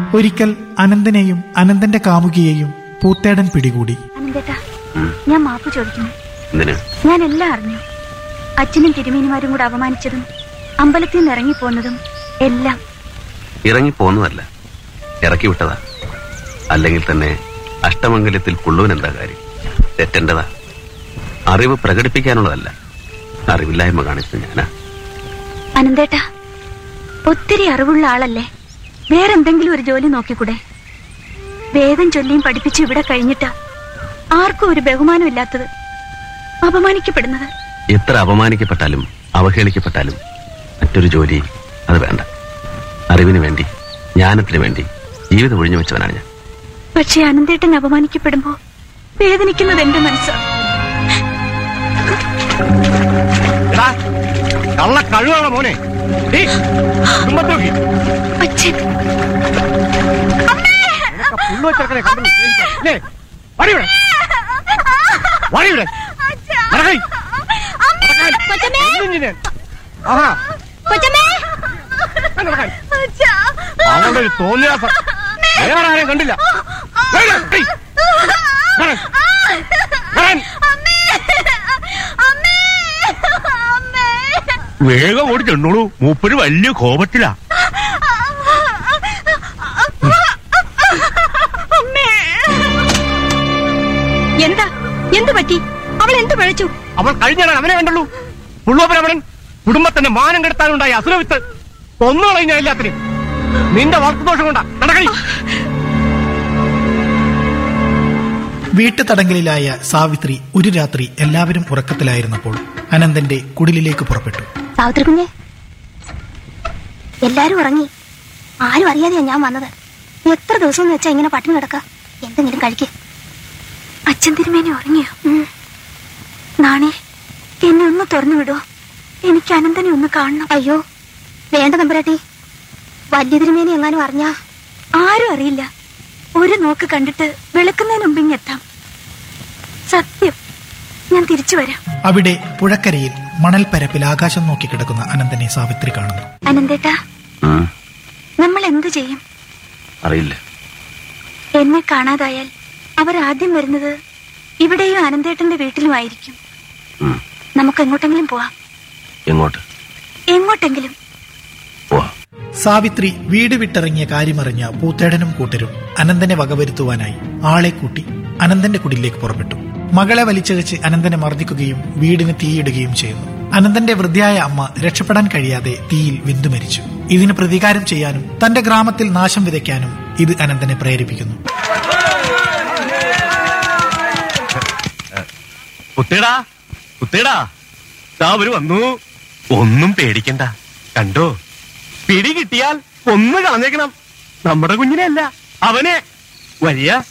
ഒരിക്കൽ അനന്തനെയും അനന്തന്റെ കാമുകിയെയും പൂത്തേടൻ പിടികൂടി അനന്തേട്ടാ ഞാൻ മാപ്പ് ചോദിക്കുന്നു എന്തിന് ഞാൻ എല്ലാം അറിഞ്ഞു അച്ഛനും തിരുമേനിമാരും കൂടെ അപമാനിച്ചതും അമ്പലത്തിൽ നിന്ന് ഇറങ്ങിപ്പോന്നതും എല്ലാം ഇറങ്ങി പോന്നതല്ല ഇറക്കി വിട്ടതാ അല്ലെങ്കിൽ തന്നെ അഷ്ടമംഗലത്തിൽ കൊള്ളുവൻ എന്താ കാര്യം തെറ്റേണ്ടതാ അറിവ് പ്രകടിപ്പിക്കാനുള്ളതല്ല അറിവില്ലായ്മ കാണിച്ചത് ഞാനാ അനന്തേട്ടാ ഒത്തിരി അറിവുള്ള ആളല്ലേ വേറെന്തെങ്കിലും ഒരു ജോലി നോക്കിക്കൂടെ വേദം ചൊല്ലിയും പഠിപ്പിച്ച് ഇവിടെ കഴിഞ്ഞിട്ടാ ആർക്കും ഒരു ബഹുമാനമില്ലാത്തത് അപമാനിക്കപ്പെടുന്നത് എത്ര അപമാനിക്കപ്പെട്ടാലും അവഹേളിക്കപ്പെട്ടാലും മറ്റൊരു ജോലി അത് വേണ്ട അറിവിന് വേണ്ടി ജ്ഞാനത്തിന് വേണ്ടി ജീവിതം ഒഴിഞ്ഞു വെച്ചവനാണ് ഞാൻ പക്ഷെ അനന്തേട്ടൻ അപമാനിക്കപ്പെടുമ്പോ വേദനിക്കുന്നത് എന്റെ മനസ്സാണ് എടാ, കള്ള കഴിവാണ് മോനെ ഡേയ്, കുടുംബത്തെ നോക്കി. അച്ഛൻ നിനക്ക് ആ പുള്ളു ചെറുക്കനെ കണ്ടു സ്നേഹിക്കാൻ. ഇല്ലേ? വാടി ഇവിടെ. വാടി ഇവിടെ. നടക്കേ. നടക്കാൻ. ഒന്നും ചെയ്യാൻ. ആഹാ. ആ, നടക്കാൻ. അവളുടെ ഒരു തോന്നിയാസം വേറെ ആരെയും കണ്ടില്ല വേഗം, ഡേയ്. നടൻ. നടൻ. വേഗം ഓടി ചെന്നോളൂ മൂപ്പര് വലിയ കോപത്തിലാ എന്താ എന്തു പറ്റി അവൾ എന്തു പഴച്ചു അവൾ കഴിഞ്ഞാൽ അവനെ കണ്ടുള്ളൂ പുള്ളുവപരമണൻ കുടുംബത്തിന്റെ മാനം കെടുത്താനുണ്ടായ അസുരവിത്ത് കൊന്നുകളഞ്ഞ എല്ലാത്തിനും നിന്റെ വളർത്തുദോഷം കൊണ്ടാ നടക്കണി വീട്ടുതടങ്കലിലായ സാവിത്രി ഒരു രാത്രി എല്ലാവരും ഉറക്കത്തിലായിരുന്നപ്പോൾ അനന്തന്റെ കുടിലിലേക്ക് പുറപ്പെട്ടു സാവിത്രി കുഞ്ഞെ എല്ലാരും ഉറങ്ങി ആരും അറിയാതെയാ ഞാൻ വന്നത് എത്ര ദിവസം എന്ന് വെച്ചാ ഇങ്ങനെ പട്ടിണി കിടക്ക എന്തെങ്കിലും കഴിക്ക് അച്ഛൻ തിരുമേനി ഉറങ്ങിയോ നാണേ എന്നെ ഒന്ന് തുറന്നു വിടോ എനിക്ക് അനന്തനെ ഒന്ന് കാണണം അയ്യോ വേണ്ട നമ്പരാട്ടി വലിയ തിരുമേനി എങ്ങാനും അറിഞ്ഞാ ആരും അറിയില്ല ഒരു നോക്ക് കണ്ടിട്ട് വെളുക്കുന്നതിന് മുമ്പ് ഇങ്ങെത്താം സത്യം ഞാൻ തിരിച്ചു വരാം അവിടെ പുഴക്കരയിൽ മണൽപ്പരപ്പിൽ ആകാശം നോക്കി കിടക്കുന്ന അനന്തനെ സാവിത്രി കാണുന്നു അനന്തേട്ടാ ഉം, നമ്മൾ എന്തു ചെയ്യും അറിയില്ല എന്നെ കാണാതായാൽ അവർ ആദ്യം വരുന്നത് ഇവിടെയും അനന്തേട്ടന്റെ വീട്ടിലുമായിരിക്കും ഉം, നമുക്ക് എങ്ങോട്ടെങ്കിലും പോവാം എങ്ങോട്ട് എങ്ങോട്ടെങ്കിലും പോവാ സാവിത്രി വീട് വിട്ടിറങ്ങിയ കാര്യമറിഞ്ഞ പൂത്തേടനും കൂട്ടരും അനന്തനെ വകവരുത്തുവാനായി ആളെ കൂട്ടി അനന്തന്റെ കുടിലേക്ക് പുറപ്പെട്ടു മകളെ വലിച്ചഴിച്ച് അനന്തനെ മർദ്ദിക്കുകയും വീടിന് തീയിടുകയും ചെയ്യുന്നു അനന്തന്റെ വൃദ്ധയായ അമ്മ രക്ഷപ്പെടാൻ കഴിയാതെ തീയിൽ വെന്തു മരിച്ചു ഇതിന് പ്രതികാരം ചെയ്യാനും തന്റെ ഗ്രാമത്തിൽ നാശം വിതയ്ക്കാനും ഇത് അനന്തനെ പ്രേരിപ്പിക്കുന്നു കുത്തേടാ കുത്തേടാ അവര് വന്നു ഒന്നും പേടിക്കണ്ട കണ്ടോ പിടി കിട്ടിയാൽ ഒന്ന് കളഞ്ഞേക്കണം നമ്മുടെ കുഞ്ഞിനെ അല്ല അവനെ വരിക